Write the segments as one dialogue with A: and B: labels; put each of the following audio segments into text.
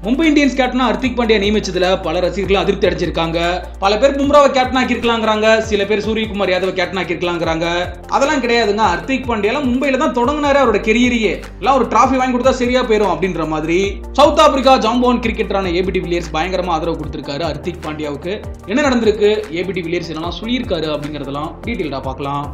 A: Mumbai Indians கேப்டனா ஹர்திக் பாண்டியா நியமிச்சதுல பல ரசிகர்கள் அதிருப்தி அடைஞ்சிருக்காங்க பல பேர் பும்ராவை கேப்டன் ஆக்கியிருக்கலாங்கிறாங்க சில பேர் சூரியகுமார் யாதவ் கேப்டன் ஆக்கியிருக்கலாங்கிறாங்க அதெல்லாம் கிடையாதுங்க ஹர்திக் பாண்டியா மும்பையில தான் தொடங்கினாரு அவரோட கெரியரையே எல்லாம் ஒரு டிராஃபி வாங்கி கொடுத்தா சரியா போயிடும் அப்படின்ற மாதிரி சவுத் ஆப்பிரிக்கா ஜாம்போன் கிரிக்கெட்டரான ஏபிடி வில்லியர்ஸ் பயங்கரமா ஆதரவு கொடுத்திருக்காரு ஹர்திக் பாண்டியாவுக்கு என்ன நடந்திருக்கு ஏபிடி வில்லியர்ஸ் என்னெல்லாம் சொல்லியிருக்காரு அப்படிங்கறதெல்லாம் டீட்டெயில்டா பார்க்கலாம்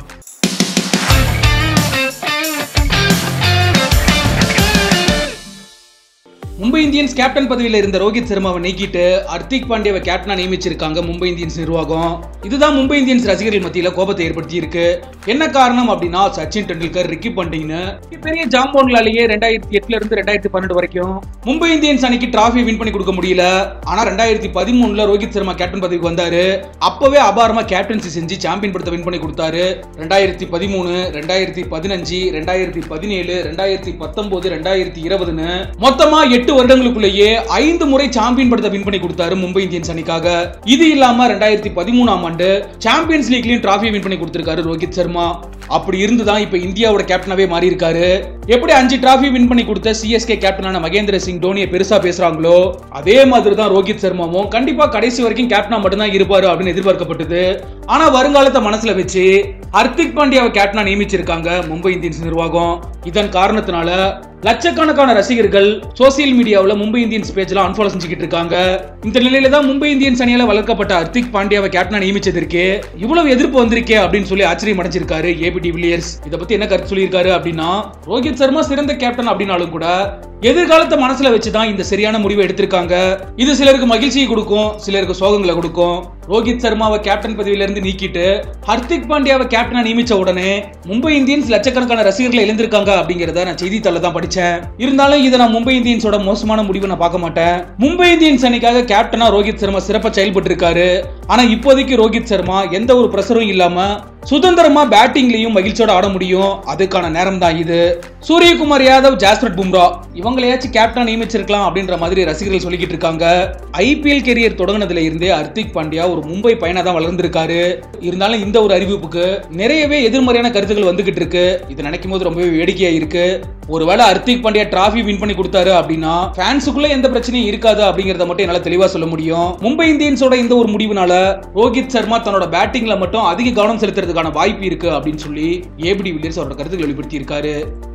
A: மும்பை இந்தியன்ஸ் கேப்டன் பதவியில் இருந்த ரோஹித் சர்மாவை நீக்கிட்டு ஹர்திக் பாண்டியாவை கேப்டனா நியமிச்சிருக்காங்க மும்பை இந்தியன்ஸ் நிர்வாகம் இதுதான் மும்பை இந்தியன்ஸ் ரசிகர்கள் மத்தியில கோபத்தை ஏற்படுத்தி இருக்கு என்ன காரணம் அப்படின்னா சச்சின் டெண்டுல்கர் ரிக்கி பண்டிங்னு பெரிய ஜாம்போன்லாலேயே ரெண்டாயிரத்தி எட்டுல இருந்து ரெண்டாயிரத்தி பன்னெண்டு வரைக்கும் மும்பை இந்தியன்ஸ் அன்னைக்கு டிராஃபி வின் பண்ணி கொடுக்க முடியல ஆனா ரெண்டாயிரத்தி பதிமூணுல ரோஹித் சர்மா கேப்டன் பதவிக்கு வந்தாரு அப்பவே அபாரமா கேப்டன்சி செஞ்சு சாம்பியன் படத்தை வின் பண்ணி கொடுத்தாரு ரெண்டாயிரத்தி பதிமூணு ரெண்டாயிரத்தி பதினஞ்சு ரெண்டாயிரத்தி பதினேழு ரெண்டாயிரத்தி பத்தொன்பது ரெண்டாயிரத்தி இருபதுன்னு மொத்தமா எட்டு வருடங்களுக்குள்ளேயே ஐந்து முறை சாம்பியன் படத்தை வின் பண்ணி கொடுத்தாரு மும்பை இந்தியன்ஸ் அணிக்காக இது இல்லாம ரெண்டாயிரத்தி பதிமூணாம் ஆண்டு சாம்பியன்ஸ் லீக்லயும் டிராஃபி வின் பண்ணி கொடுத்திருக்காரு ரோஹித் சர்மா அப்படி இருந்துதான் இப்ப இந்தியாவோட கேப்டனாவே மாறி இருக்காரு எப்படி அஞ்சு டிராஃபி வின் பண்ணி கொடுத்த சிஎஸ்கே கேப்டனான மகேந்திர சிங் தோனியை பெருசா பேசுறாங்களோ அதே மாதிரி தான் ரோஹித் சர்மாவும் கண்டிப்பா கடைசி வரைக்கும் கேப்டனா மட்டும்தான் இருப்பாரு அப்படின்னு எதிர்பார்க்கப்பட்டது ஆனா வருங்காலத்தை மனசுல வச்சு ஹர்திக் பாண்டியாவை கேப்டனா நியமிச்சிருக்காங்க மும்பை இந்தியன்ஸ் நிர்வாகம் இதன் காரணத்தினால லட்சக்கணக்கான ரசிகர்கள் சோசியல் மீடியாவுல மும்பை இந்தியன்ஸ் பேஜ்ல அன்ஃபாலோ செஞ்சுக்கிட்டு இருக்காங்க இந்த நிலையில தான் மும்பை இந்தியன்ஸ் அணியால வளர்க்கப்பட்ட ஹர்திக் பாண்டியாவை கேப்டனா நியமிச்சதற்கு இவ்வளவு எதிர்ப்பு வந்திருக்கே அப்படின்னு சொல்லி ஆச்சரியம் அடைஞ்சிருக்காரு ஏபி டிவிலியர்ஸ் இத பத்தி என்ன கருத்து சொல்லியிருக்காரு அப்படின்னா ரோஹித் சர்மா சிறந்த கேப்டன் அப்படின்னாலும் கூட எதிர்காலத்தை மனசுல வச்சுதான் இந்த சரியான முடிவை எடுத்திருக்காங்க இது சிலருக்கு மகிழ்ச்சியை கொடுக்கும் சிலருக்கு சோகங்களை கொடுக்கும் ரோஹித் சர்மாவை கேப்டன் பதவியில இருந்து நீக்கிட்டு ஹர்திக் பாண்டியாவை கேப்டனா நியமிச்ச உடனே மும்பை இந்தியன்ஸ் லட்சக்கணக்கான ரசிகர்களை இழந்திருக்காங்க அப்படிங்கறத நான் செய்தித்தாள தான் படிச்சேன் இருந்தாலும் இதை நான் மும்பை இந்தியன்ஸோட மோசமான முடிவை நான் பார்க்க மாட்டேன் மும்பை இந்தியன்ஸ் அணிக்காக கேப்டனா ரோஹித் சர்மா சிறப்பா செயல்பட்டு இருக்காரு ஆனா இப்போதைக்கு ரோஹித் சர்மா எந்த ஒரு பிரஷரும் இல்லாம சுதந்திரமா பேட்டிங்லயும் மகிழ்ச்சியோட ஆட முடியும் அதுக்கான நேரம் தான் இது சூரியகுமார் யாதவ் ஜாஸ்பிரட் பும்ரா இவங்களையாச்சும் கேப்டன் நியமிச்சிருக்கலாம் அப்படின்ற மாதிரி ரசிகர்கள் சொல்லிக்கிட்டு இருக்காங்க ஐபிஎல் கெரியர் தொடங்கினதுல இருந்தே ஹர்திக் பாண்டியா ஒரு மும்பை பையனா தான் வளர்ந்திருக்காரு இருந்தாலும் இந்த ஒரு அறிவிப்புக்கு நிறையவே எதிர்மறையான கருத்துக்கள் வந்துகிட்டு இருக்கு இதை நினைக்கும் போது ரொம்பவே வேடிக்கையா இருக்கு ஒருவேளை ஹர்திக் பாண்டியா டிராஃபி வின் பண்ணி கொடுத்தாரு அப்படின்னா ஃபேன்ஸுக்குள்ள எந்த பிரச்சனையும் இருக்காது அப்படிங்கறத மட்டும் என்னால தெளிவா சொல்ல முடியும் மும்பை இந்தியன்ஸோட இந்த ஒரு முடிவுனால ரோஹித் சர்மா தன்னோட பேட்டிங்ல மட்டும் அதிக கவனம் செலுத்துறதுக்கான வாய்ப்பு இருக்கு அப்படின்னு சொல்லி ஏபிடி வில்லியர்ஸ் அவரோட கருத்துக்கள் வெளிப்படுத்தி இருக்காரு